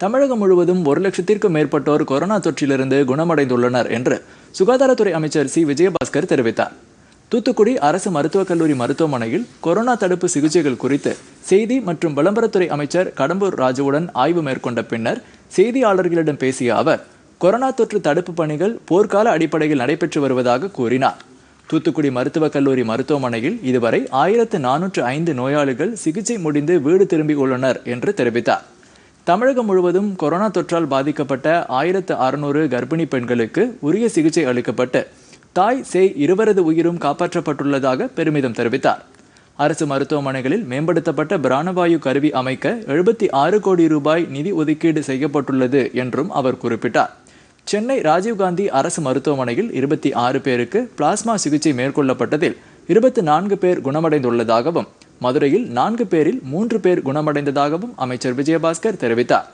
தமிழகம் முழுவதும் ஒரு லட்சத்திற்கும் மேற்பட்டோர் கொரோனா தொற்றிலிருந்து குணமடைந்துள்ளனர் என்று சுகாதாரத்துறை அமைச்சர் சி விஜயபாஸ்கர் தெரிவித்தார் தூத்துக்குடி அரசு மருத்துவக் கல்லூரி மருத்துவமனையில் கொரோனா தடுப்பு சிகிச்சைகள் குறித்து செய்தி மற்றும் விளம்பரத்துறை அமைச்சர் கடம்பூர் ராஜுவுடன் ஆய்வு மேற்கொண்ட பின்னர் செய்தியாளர்களிடம் பேசிய அவர் கொரோனா தொற்று தடுப்பு பணிகள் போர்க்கால அடிப்படையில் நடைபெற்று வருவதாக கூறினார் தூத்துக்குடி மருத்துவக் கல்லூரி மருத்துவமனையில் இதுவரை ஆயிரத்து நானூற்று ஐந்து நோயாளிகள் சிகிச்சை முடிந்து வீடு திரும்பியுள்ளனர் என்று தெரிவித்தார் தமிழகம் முழுவதும் கொரோனா தொற்றால் பாதிக்கப்பட்ட ஆயிரத்து அறுநூறு கர்ப்பிணி பெண்களுக்கு உரிய சிகிச்சை அளிக்கப்பட்டு தாய் சேய் இருவரது உயிரும் காப்பாற்றப்பட்டுள்ளதாக பெருமிதம் தெரிவித்தார் அரசு மருத்துவமனைகளில் மேம்படுத்தப்பட்ட பிராணவாயு கருவி அமைக்க எழுபத்தி ஆறு கோடி ரூபாய் நிதி ஒதுக்கீடு செய்யப்பட்டுள்ளது என்றும் அவர் குறிப்பிட்டார் சென்னை ராஜீவ்காந்தி அரசு மருத்துவமனையில் இருபத்தி ஆறு பேருக்கு பிளாஸ்மா சிகிச்சை மேற்கொள்ளப்பட்டதில் இருபத்தி நான்கு பேர் குணமடைந்துள்ளதாகவும் மதுரையில் நான்கு பேரில் மூன்று பேர் குணமடைந்ததாகவும் அமைச்சர் விஜயபாஸ்கர் தெரிவித்தார்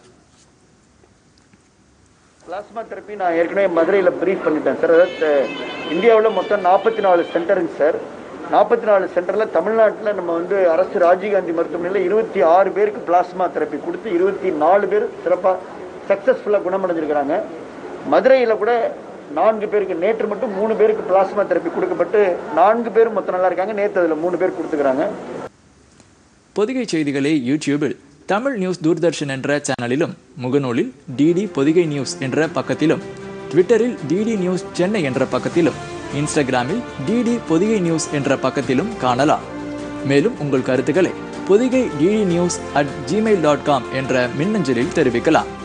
பிளாஸ்மா தெரப்பி நான் ஏற்கனவே மதுரையில் ப்ரீஃப் பண்ணிட்டேன் சார் அதாவது இந்தியாவில் மொத்தம் நாற்பத்தி நாலு சென்டருங்க சார் நாற்பத்தி நாலு சென்டரில் தமிழ்நாட்டில் நம்ம வந்து அரசு ராஜீவ்காந்தி மருத்துவமனையில் இருபத்தி ஆறு பேருக்கு பிளாஸ்மா தெரப்பி கொடுத்து இருபத்தி நாலு பேர் சிறப்பாக சக்ஸஸ்ஃபுல்லாக குணமடைஞ்சிருக்கிறாங்க மதுரையில் கூட நான்கு பேருக்கு நேற்று மட்டும் மூணு பேருக்கு பிளாஸ்மா தெரப்பி கொடுக்கப்பட்டு நான்கு பேரும் மொத்தம் நல்லா இருக்காங்க நேற்று அதில் மூணு பேர் கொடுத்துக்கிறாங்க பொதிகை செய்திகளை யூடியூபில் தமிழ் நியூஸ் தூர்தர்ஷன் என்ற சேனலிலும் முகநூலில் டிடி பொதிகை நியூஸ் என்ற பக்கத்திலும் ட்விட்டரில் டிடி நியூஸ் சென்னை என்ற பக்கத்திலும் இன்ஸ்டாகிராமில் டிடி பொதிகை நியூஸ் என்ற பக்கத்திலும் காணலாம் மேலும் உங்கள் கருத்துக்களை Podhigai DD news at Gmail dot com என்ற மின்னஞ்சலில் தெரிவிக்கலாம்